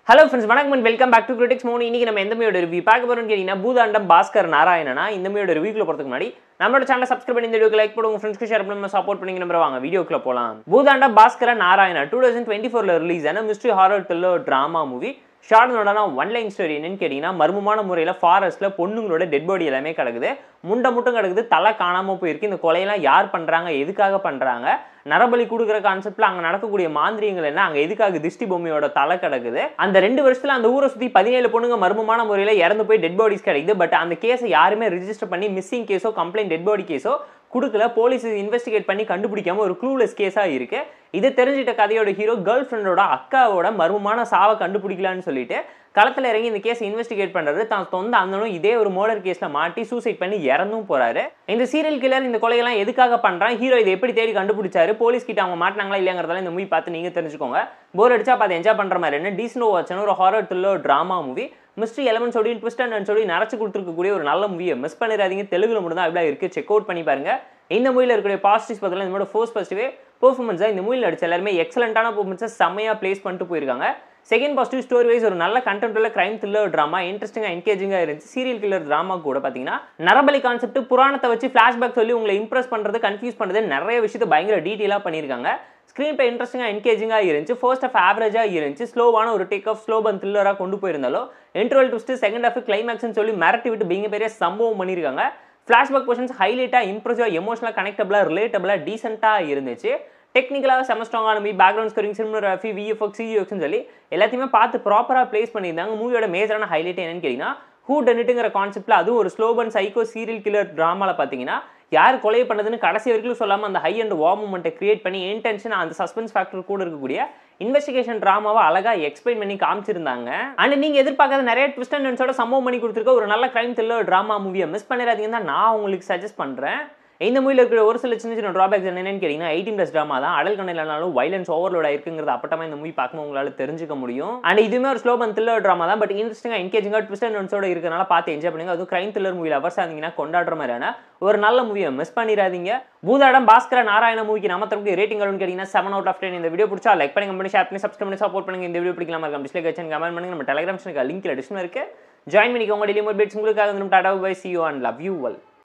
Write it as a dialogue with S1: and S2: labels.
S1: hello friends வணக்கம் and welcome back to critics மூணு இன்னைக்கு நம்ம எந்த மூவியோட ரிவ்யூ பார்க்க போறோம்னு கேட்டீங்கன்னா பூதாண்டம் பாஸ்கர் நாராயணனா இந்த மூவியோட ரிவ்யூக்குள்ள போறதுக்கு முன்னாடி நம்மளோட சேனல் சப்ஸ்கிரைப் பண்ணி இந்த வீடியோக்கு லைக் போடுங்க ஃப்ரெண்ட்ஸ்க்கு ஷேர் பண்ணி சப்போர்ட் பண்ணி நம்ம வாங்க வீடியோக்குள்ள போலாம் பூதாண்டம் Bhaskar Narayana two thousand twenty ஃபோர்ல ரிலீஸ் ஆன mystery horror thriller drama movie ஷார்ட்னோட ஒன் லைன் ஸ்டோரி என்னன்னு கேட்டிங்கன்னா மர்மமான முறையில் ஃபாரஸ்ட்டில் பொண்ணுங்களோட டெட் பாடி எல்லாமே கிடக்குது முண்டை மட்டும் கிடக்குது தலை காணாமல் போயிருக்கு இந்த கொலையெல்லாம் யார் பண்ணுறாங்க எதுக்காக பண்ணுறாங்க நரபலி கொடுக்குற கான்செப்ட்ல அங்கே நடக்கக்கூடிய மாந்திரியங்கள் என்ன அங்கே எதுக்காக திஷ்டி பொம்மையோட தலை கிடக்குது அந்த ரெண்டு வருஷத்துல அந்த ஊரை சுற்றி பதினேழு பொண்ணுங்க மர்மமான முறையில் இறந்து போய் டெட் பாடிஸ் கிடைக்குது பட் அந்த கேஸை யாருமே ரிஜிஸ்டர் பண்ணி மிஸ்ஸிங் கேஸோ கம்ப்ளைண்ட் டெட் பாடி கேஸோ கொடுக்கல போலீஸ் இன்வெஸ்டிகேட் பண்ணி கண்டுபிடிக்காம ஒரு க்ளூலெஸ் கேஸாக இருக்கு இதை தெரிஞ்சிட்ட கதையோட ஹீரோ கேர்ள் ஃப்ரெண்டோட அக்காவோட மர்மமான சாவை கண்டுபிடிக்கலான்னு சொல்லிட்டு களத்தில் இறங்கி இந்த கேஸ் இன்வெஸ்டிகேட் பண்ணுறது தான் சொந்த அண்ணனும் இதே ஒரு மர்டர் கேஸில் மாட்டி சூசைட் பண்ணி இறந்தும் போறாரு இந்த சீரியல் கில்லர் இந்த கொலையெல்லாம் எதுக்காக பண்ணுறான் ஹீரோ இதை எப்படி தேடி கண்டுபிடிச்சாரு போலீஸ் கிட்ட அவங்க மாட்டினாங்களா இல்லையாங்கிறதெல்லாம் இந்த மூவி பார்த்து நீங்கள் தெரிஞ்சுக்கோங்க போர் அடிச்சா பார்த்து என்ஜாய் பண்ணுற மாதிரி என்ன டீசனோ வாட்சன் ஒரு horror thriller drama movie mystery element சொல்லி ட்விஸ்ட் அண்ட் சொல்லி நிறச்சு கொடுத்துருக்கக்கூடிய ஒரு நல்ல மூவியை மிஸ் பண்ணிடாதீங்க தெலுங்குல மட்டும் தான் அப்படியே இருக்கு செக் அவுட் பண்ணி பாருங்க இந்த மூவியில் இருக்கக்கூடிய பாசிட்டிவ்ஸ் பார்த்தீங்கன்னா இந்த ஃபோர்ஸ் பாசிட்டிவே பெர்ஃபார்மன்ஸாக இந்த மூவியில் நடிச்ச எல்லாருமே எக்ஸலண்டான பெர்ஃபார்மன்ஸை செம்மையாக ப்ளேஸ் பண்ணிட்டு போயிருக்காங்க செகண்ட் பாசிட்டிவ் ஸ்டோரி வைஸ் ஒரு நல்ல கண்டென்ட் உள்ள கிரைம் த்ரில்லர் ட்ராமா இன்ட்ரெஸ்டிங்காக என்கேஜிங்காக இருந்துச்சு சீரியல் கில்லர் ட்ராமா கூட பார்த்தீங்கன்னா நரபலி கான்செப்ட் புராணத்தை வச்சு ஃப்ளாஷ்பேக் சொல்லி உங்களை இம்ப்ரெஸ் பண்ணுறது கன்ஃபியூஸ் பண்ணுறது நிறைய விஷயத்தை பயங்கர டீட்டெயிலாக பண்ணியிருக்காங்க ஸ்க்ரீன் பே இன்ட்ரெஸ்டிங்காக என்கேஜிங்காக இருந்துச்சு ஃபர்ஸ்ட் ஆஃப் ஆவரேஜாக இருந்துச்சு ஸ்லோவான ஒரு டேக் ஆஃப் ஸ்லோ பன் த்ரில்லராக கொண்டு போயிருந்தாலும் இன்டர்வல் ட்விஸ்ட் செகண்ட் ஆஃப் கிளைமேக்ஸ்னு சொல்லி மிரட்டி விட்டு பிங்க பெரிய சம்பவம் பண்ணியிருக்காங்க ஃப்ளாஷ்பேக் கொஷன்ஸ் ஹைலைட்டாக இம்ப்ரெசிவாக எமோஷனலாக கனெக்டபிளாக ரிலேட்டபிளாக டீசெண்டாக இருந்துச்சு டெக்னிக்கலாக செம ஸ்ட்ராங்கான movie background scoring cinematography VFX சிஎஃப்ஸ்னு சொல்லி எல்லாத்தையுமே பார்த்து ப்ராப்பராக ப்ளேஸ் பண்ணியிருந்தாங்க மூவியோட மேஜரான ஹைலைட் என்னன்னு கேட்டிங்கன்னா ஹூ டன்னுட்டுங்கிற கான்செப்ட்டில் அதுவும் ஒரு ஸ்லோபன் சைக்கோ சீரியல் கில்லர் ட்ராமாவில் பார்த்தீங்கன்னா யார் கொலை பண்ணதுன்னு கடைசி வரைக்கும் சொல்லாமல் அந்த ஹை அண்ட் வா மூமெண்ட்டை கிரியேட் பண்ணி இன்டென்ஷன் அந்த சஸ்பென்ஸ் ஃபேக்டர் கூட இருக்கக்கூடிய இன்வெஸ்டிகேஷன் ட்ராமாவை அழகாக எக்ஸ்பிளைன் பண்ணி காமிச்சிருந்தாங்க அண்ட் நீங்கள் எதிர்பார்க்காத நிறைய ட்விஸ்ட் அண்ட் டர்ன்ஸோட சம்பவம் பண்ணி கொடுத்துருக்க ஒரு நல்ல கிரைம் த்ரில்லர் ட்ராமா மூவியை மிஸ் பண்ணிடாதீங்கன்னு தான் நான் உங்களுக்கு சஜஸ்ட் பண்ணுறேன் இந்த மூவியில் இருக்கிற ஒரு சில சின்ன சின்ன ட்ராபேக்ஸ் என்னென்னு கேட்டிங்கன்னா எயிட்டீன் ப்ளஸ் ட்ராமா தான் அடல் கண்ணிலானாலும் வைலன்ஸ் ஓவர்லோட் ஆயிருக்குங்கிறது அப்பட்டமாக இந்த மூவி பார்க்கும்போது உங்களால் தெரிஞ்சுக்க முடியும் அண்ட் இதுவுமே ஒரு ஸ்லோ பன் த்ரில்லர் ட்ராமா தான் பட் இன்ட்ரெஸ்டிங்காக என்கேஜிங்காக ட்விஸ்ட் அண்ட் ஒன்ஸோட இருக்கிறனால பார்த்து என்ஜாய் பண்ணுங்க அதுவும் கிரைம் த்ரில்லர் மூவியில் அவர்ஸ் இருந்தீங்கன்னா கொண்டாடுற மாதிரியான ஒரு நல்ல மூவியை மிஸ் பண்ணிடாதீங்க பூதாடம் பாஸ்கர நாராயண மூவிக்கு நம்ம தரப்புக்கு ரேட்டிங் வரும்னு கேட்டிங்கன்னா செவன் அவுட் ஆஃப் டென் இந்த வீடியோ பிடிச்சா லைக் பண்ணி பண்ணி ஷேர் பண்ணி சப்ஸ்கிரைப் பண்ணி சப்போர்ட் பண்ணுங்க இந்த வீடியோ பிடிக்கலாம் இருக்கும் டிஸ்லைக் வச்சு கமெண்ட் பண்ணுங்க நம்ம டெலிகிராம் லிங்க் அடிஷன் இருக்கு ஜாயின் பண்ணிக்கோங்க டெய்லி மோட் பேட்ஸ் உங்களுக்காக tata bye see you and love you well